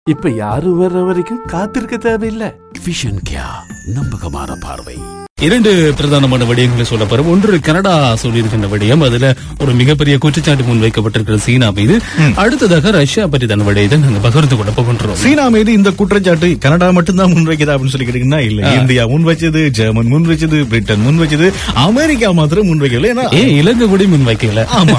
இப்ப யாரும் வர்ற வரைக்கும் காத்திருக்க தேவையில்லை விஷன் கியா நம்பகமான பார்வை இரண்டு பிரதானமான விடயங்களை சொல்ல போறோம் ஒன்று கனடா சொல்லியிருக்கின்ற விடயம் அதுல ஒரு மிகப்பெரிய குற்றச்சாட்டு முன்வைக்கப்பட்டிருக்கிற சீனா மீது அடுத்ததாக ரஷ்யா பற்றி தன் விடயத்தை நாங்க பகிர்ந்து கொள்ள போகின்றோம் சீனா மீது இந்த குற்றச்சாட்டு கனடா மட்டும்தான் முன்வைக்குதா அப்படின்னு சொல்லி கேட்டீங்கன்னா இல்ல இந்தியா முன் வச்சது ஜெர்மன் முன் வச்சது பிரிட்டன் முன் வச்சது அமெரிக்கா மாத்திரம் முன் வைக்கல ஏன்னா ஏன் இலங்கை கூட முன்வைக்கல ஆமா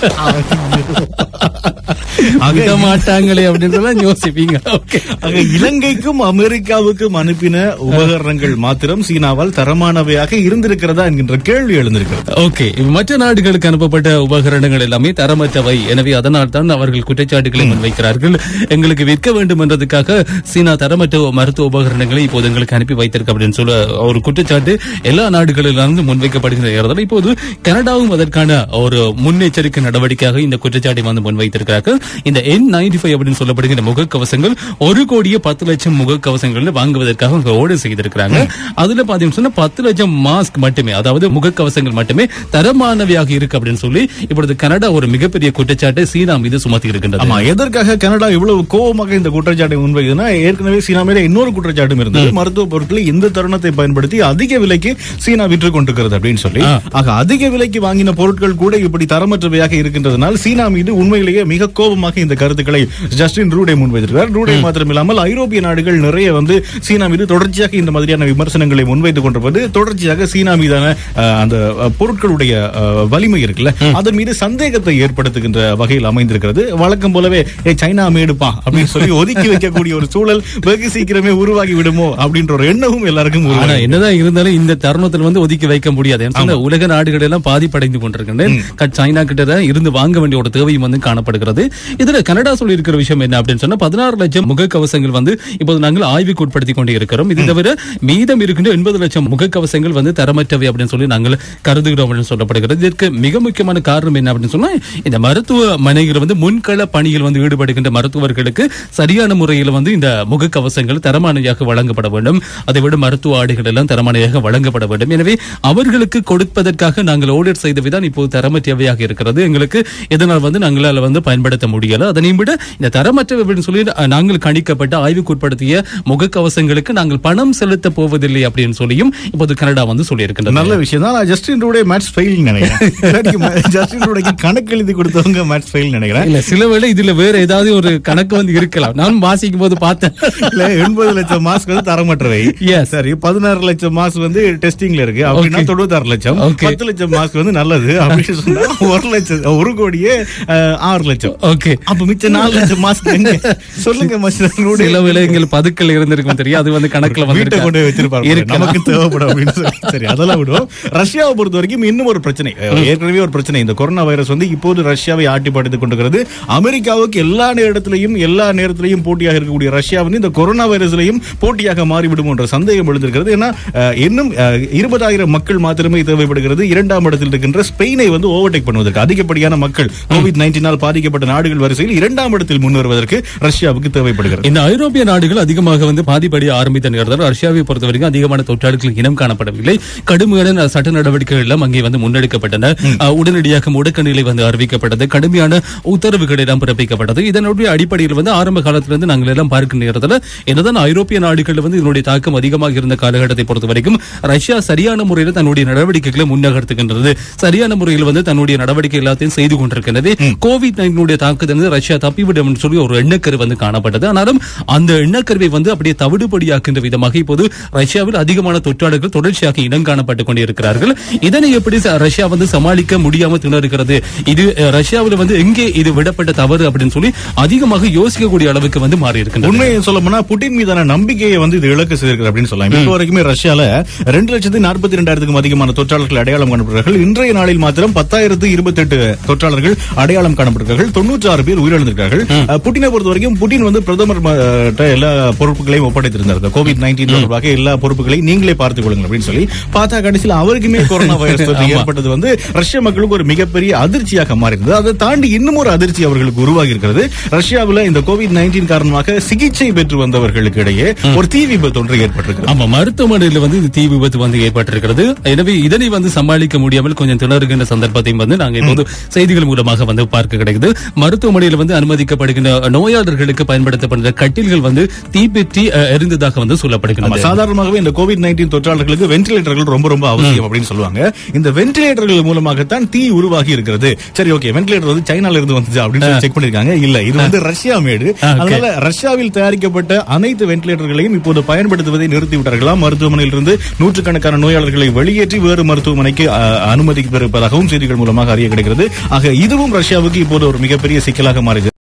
விட மாட்டாங்களே அப்படின்னு சொல்லி யோசிப்பீங்க ஓகே ஆக இலங்கைக்கும் அமெரிக்காவுக்கும் அனுப்பின உபகரணங்கள் மாத்திரம் சீனாவால் தரமானவையாக இருந்திருக்கிறதா என்கின்ற கேள்வி எழுந்திருக்கிறது ஓகே இப்ப மற்ற நாடுகளுக்கு அனுப்பப்பட்ட உபகரணங்கள் எல்லாமே தரமற்றவை எனவே அதனால் தான் அவர்கள் குற்றச்சாட்டுகளை முன்வைக்கிறார்கள் எங்களுக்கு விற்க வேண்டும் என்றதுக்காக சீனா தரமற்ற மருத்துவ உபகரணங்களை இப்போது எங்களுக்கு அனுப்பி வைத்திருக்கு அப்படின்னு சொல்ல ஒரு குற்றச்சாட்டு எல்லா நாடுகளிலிருந்து முன்வைக்கப்படுகிற நேரத்தில் இப்போது கனடாவும் அதற்கான ஒரு முன்னெச்சரிக்கை நடவடிக்கையாக இந்த குற்றச்சாட்டை வந்து முன்வைத்திருக்கிறார்கள் இந்த என் நைன்டி ஃபைவ் அப்படின்னு சொல்லப்படுகிற முகக்கவசங்கள் ஒரு கோடியே பத்து லட்சம் முகக்கவசங்கள் வாங்குவதற்காக அவங்க ஓர்டர் செய்திருக்கிறாங்க அதுல பாத்தீங்கன்னா சொன்னா பத்து லட்சம் மாஸ்க் மட்டுமே அதாவது முகக்கவசங்கள் மட்டுமே தரமானவையாக இருக்கு அப்படின்னு சொல்லி இப்பொழுது கனடா ஒரு மிகப்பெரிய குற்றச்சாட்டை சீனா மீது சுமத்தி இருக்கின்றது ஆமா எதற்காக கனடா இவ்வளவு கோபமாக இந்த குற்றச்சாட்டை முன்வைக்குதுன்னா ஏற்கனவே சீனா மேல இன்னொரு குற்றச்சாட்டும் இருந்தது மருத்துவ பொருட்களை இந்த தருணத்தை பயன்படுத்தி அதிக விலைக்கு சீனா விற்று கொண்டிருக்கிறது அப்படின்னு சொல்லி ஆக அதிக விலைக்கு வாங்கின பொருட்கள் கூட இப்படி தரமற்றவையாக இருக்கின்றதனால் சீனா மீது உண்மையிலேயே மிக கோபமாக இந்த கருத்துக்களை ஜஸ்டின் ரூடே முன்வைத்திருக்கிறார் ரூடே மாத்திரம் இல்லாமல் ஐரோப்பிய நாடுகள் நிறைய வந்து சீனா மீது தொடர்ச்சியாக இந்த மாதிரியான விமர்சனங்களை முன்வைத்துக் கொண்டிருப்பது தொடர்ச்சியாக சீனா மீதான அஹ், அந்த அஹ், பொருட்களுடைய அஹ், வலிமை இருக்குல்ல அதன் மீது சந்தேகத்தை ஏற்படுத்துகின்ற வகையில் அமைந்திருக்கிறது வழக்கம் போலவே ஏ சைனா மேடுப்பா அப்படின்னு சொல்லி ஒதுக்கி வைக்கக்கூடிய ஒரு சூழல் வெகு சீக்கிரமே உருவாகி விடுமோ அப்படின்ற ஒரு எண்ணமும் எல்லாருக்கும் ஆனா உருவாகி என்னதான் இருந்தாலும் இந்த தருணத்தில் வந்து ஒதுக்கி வைக்க முடியாது ஏன்னு சொன்னா உலக நாடுகள் எல்லாம் பாதிப்படைந்து கொண்டிருக்கின்றன க- சைனா கிட்ட தான் இருந்து வாங்க வேண்டிய ஒரு தேவையும் வந்து காணப்படுகிறது இதுல கனடா சொல்லி இருக்கிற விஷயம் என்ன அப்படின்னு சொன்னா பதினாறு லட்சம் முகக்கவசங்கள் வந்து இப்போது நாங்கள் ஆய்வுக்கு உட்படுத்தி கொண்டு இருக்கிறோம் இது தவிர மீதம் இருக்கின்ற எண்பது லட்சம் முகக்கவசங்கள் வந்து தரமற்றவை அப்படின்னு சொல்லி நாங்கள் கருதுகிறோம் அப்படின்னு சொல்லப்படுகிறது இதற்கு மிக முக்கியமான காரணம் என்ன அப்படின்னு சொன்னா இந்த மருத்துவமனைகள் வந்து முன்கள பணியில் வந்து ஈடுபடுகின்ற மருத்துவர்களுக்கு சரியான முறையில் வந்து இந்த முகக்கவசங்கள் தரமானவையாக வழங்கப்பட வேண்டும் அதை விட மருத்துவ ஆடைகள் எல்லாம் தரமானவையாக வழங்கப்பட வேண்டும் எனவே அவர்களுக்கு கொடுப்பதற்காக நாங்கள் ஆர்டர் செய்தவைதான் இப்போது தரமற்றவையாக இருக்கிறது எங்களுக்கு இதனால் வந்து நாங்களால வந்து பயன்படுத்த முடியல அதனையும் விட இந்த தரமற்றவை அப்படின்னு சொல்லி அஹ், நாங்கள் கணிக்கப்பட்ட ஆய்வுக்கு உட்படுத்திய முகக்கவசங்களுக்கு நாங்கள் பணம் செலுத்த போவதில்லை அப்படின்னு சொல்லியும் இப்போது கனடா வந்து சொல்லியிருக்கின்றது நல்ல விஷயம் தான் நான் ஜஸ்டின் ரூடே மேட்ச் ஃபெயில் நினைக்கிறேன் இல்லாட்டி ம- ஜஸ்டின் ரூடேக்கு கணக்கு எழுதி கொடுத்தவங்க மேட்ச் ஃபெயில் நினைக்கிறேன் இல்ல சில வேளை இதுல வேற ஏதாவது ஒரு கணக்கு வந்து இருக்கலாம் நான் வாசிக்கும் போது பார்த்தேன் இல்ல எண்பது லட்சம் மாஸ்க் வந்து தரமற்றவை Yes. சரி பதினாறு லட்சம் மாஸ்க் வந்து டெஸ்டிங்ல இருக்கு அப்படின்னா Okay. தொண்ணூத்தாறு லட்சம் Okay. பத்து லட்சம் மாஸ்க் வந்து நல்லது அப்படின்னு சொன்னா ஒரு லட்சம் ஒரு கோடியே அஹ், ஆறு லட்சம் ஓகே அப்ப மிச்சம் நாலு லட்சம் மாஸ்க் எங்க சொல்லுங்க மஸ்டர் சில விலைகள் பதுக்கல் இருந்திருக்கும் தெரியும் அது வந்து கணக்குல வந்து வீட்டை கொண்டு போய் வச்சிருப்பாரு இருக்கலாம். நமக்கு தேவைப்படும் அப்படின்னு சொல்லி சரி அதெல்லாம் விடுவோம் ரஷ்யாவை பொறுத்த வரைக்கும் இன்னும் ஒரு பிரச்சனை ஏற்கனவே ஒரு பிரச்சனை இந்த கொரோனா வைரஸ் வந்து இப்போது ரஷ்யாவை ஆட்டி படுத்துக் கொண்டிருக்கிறது அமெரிக்காவுக்கு எல்லா நேரத்திலையும் எல்லா நேரத்திலையும் போட்டியாக இருக்கக்கூடிய ரஷ்யா வந்து இந்த கொரோனா வைரஸ்லையும் போட்டியாக மாறிவிடும் என்ற சந்தேகம் எழுந்திருக்கிறது ஏன்னா அஹ், இன்னும் அஹ், இருபதாயிரம் மக்கள் மாத்திரமே தேவைப்படுகிறது இரண்டாம் இடத்தில் இருக்கின்ற ஸ்பெயினை வந்து ஓவர்டேக் பண்ணுவதற்கு அதிகப்படியான மக்கள் கோவிட் நைன்டீனால் பாதிக்கப்பட்ட நாடுகள் வரிசையில் இரண்டாம் இடத்தில் முன்வருவதற்கு ரஷ்யாவுக்கு தேவைப்படுகிறது இந்த ஐரோப்பிய நாடுகள் அதிகமாக வந்து பாதிப்படைய ஆரம்பித்த நேரத்தில் ரஷ்யாவை பொறுத்த வரைக்கும் அதிகமான தொற்றாளர்கள் இனம் காணப்படவில்லை கடுமையான சட்ட நடவடிக்கைகள் எல்லாம் அங்கே வந்து முன்னெடுக்கப்பட்டன அஹ், உடனடியாக முடக்க நிலை வந்து அறிவிக்கப்பட்டது கடுமையான உத்தரவுகள் எல்லாம் பிறப்பிக்கப்பட்டது இதனுடைய அடிப்படையில் வந்து ஆரம்ப காலத்திலிருந்து நாங்கள் எல்லாம் பார்க்கிற நேரத்தில் என்னதான் ஐரோப்பிய நாடுகள் வந்து இதனுடைய தாக்கம் அதிகமாக இருந்த காலகட்டத்தை பொறுத்த வரைக்கும் ரஷ்யா சரியான முறையில் தன்னுடைய நடவடிக்கைகளை முன்னகர்த்துகின்றது சரியான முறையில் வந்து தன்னுடைய நடவடிக்கை எல்லாத்தையும் செய்து கொண்டிருக்கிறது கோவிட் நைன்டீனுடைய தாக்குதல் ரஷ்யா தப்பிவிடும் என்று சொல்லி ஒரு எண்ணக்கரு வந்து காணப்பட்டது ஆனாலும் அந்த எண்ணக்கருவை வந்து அப்படியே தவிடுபடியாக்கின்ற விதமாக இப்போது ரஷ்யாவில் அதிகமான தொற்றாளர்கள் தொடர்ச்சியாக இனம் காணப்பட்டுக் கொண்டிருக்கிறார்கள் இதனை எப்படி ச- ரஷ்யா வந்து சமாளிக்க முடியாம திணறுகிறது இது அஹ், ரஷ்யாவில் வந்து எங்கே இது விடப்பட்ட தவறு அப்படின்னு சொல்லி அதிகமாக யோசிக்கக்கூடிய அளவுக்கு வந்து மாறி இருக்கின்றது உண்மையை சொல்ல போனா புட்டின் மீதான நம்பிக்கையை வந்து இது இழக்க செய்திருக்கு அப்படின்னு சொல்லலாம் இப்போ வரைக்குமே ரஷ்யால ரெண்டு லட்சத்தி நாற்பத்தி ரெண்டாயிரத்துக்கும் அதிகமான தொற்றாளர்கள் அடையாளம் காணப்படுகிறார்கள் இன்றைய நாளில் மாத்திரம் பத்தாயிரத்து இருபத்தி எட்டு தொற்றாளர்கள் அடையாளம் காணப்படுகிறார்கள் தொண்ணூற்றி ஆறு பேர் உயிரிழந்திருக்கார்கள் அஹ், புட்டினை பொறுத்த வரைக்கும் புட்டின் வந்து பிரதமர் ம- ட்ட எல்லா பொறுப்புகளையும் ஒப்படைத்திருந்தார் கோவிட் நைன்டீன் தொடர்பாக எல்லா பொறுப்புகளையும் நீங்களே பார்த்துக் கொள்ளுங்கள் கொடுங்க அப்படின்னு சொல்லி பார்த்தா கடைசியில் அவருக்குமே கொரோனா வைரஸ் தொற்று ஏற்பட்டது வந்து ரஷ்ய மக்களுக்கு ஒரு மிகப்பெரிய அதிர்ச்சியாக மாறியிருந்தது அதை தாண்டி இன்னும் ஒரு அதிர்ச்சி அவர்களுக்கு உருவாகி இருக்கிறது ரஷ்யாவில் இந்த கோவிட் நைன்டீன் காரணமாக சிகிச்சை பெற்று வந்தவர்களுக்கு இடையே ஒரு தீ விபத்து ஒன்று ஏற்பட்டிருக்கிறது ஆமா மருத்துவமனையில வந்து இது தீ விபத்து வந்து ஏற்பட்டிருக்கிறது எனவே இதனை வந்து சமாளிக்க முடியாமல் கொஞ்சம் திணறுகின்ற சந்தர்ப்பத்தையும் வந்து நாங்க இப்போது செய்திகள் மூலமாக வந்து பார்க்க கிடைக்குது மருத்துவமனையில வந்து அனுமதிக்கப்படுகின்ற நோயாளர்களுக்கு பயன்படுத்தப்படுகிற கட்டில்கள் வந்து தீப்பற்றி அஹ், எரிந்ததாக வந்து நம்ம சொல்லப்படுகிறது சாதாரணமாகவே இந்த கோவிட் நைன்டீன் தொற்றாளர்களுக்கு வென்டிலேட்டர்கள் ரொம்ப ரொம்ப அவசியம் அப்படின்னு சொல்லுவாங்க இந்த வென்டிலேட்டர்கள் மூலமாகத்தான் தீ உருவாகி இருக்கிறது சரி ஓகே வென்டிலேட்டர் வந்து சைனால இருந்து வந்துச்சு அப்படின்னு சொல்லி செக் பண்ணிருக்காங்க இல்ல இது வந்து ரஷ்யா மேடு அதனால ரஷ்யாவில் தயாரிக்கப்பட்ட அனைத்து வென்டிலேட்டர்களையும் இப்போது பயன்படுத்துவதை நிறுத்தி விட்டார்களாம் மருத்துவமனையில் இருந்து நூற்றுக்கணக்கான நோயாளர்களை வெளியேற்றி வேறு மருத்துவமனைக்கு அஹ், அனுமதி பெறுவதாகவும் செய்திகள் மூலமாக அறிய கிடைக்கிறது ஆக இதுவும் ரஷ்யாவுக்கு இப்போது ஒரு மிகப்பெரிய சிக்கலாக மாறியது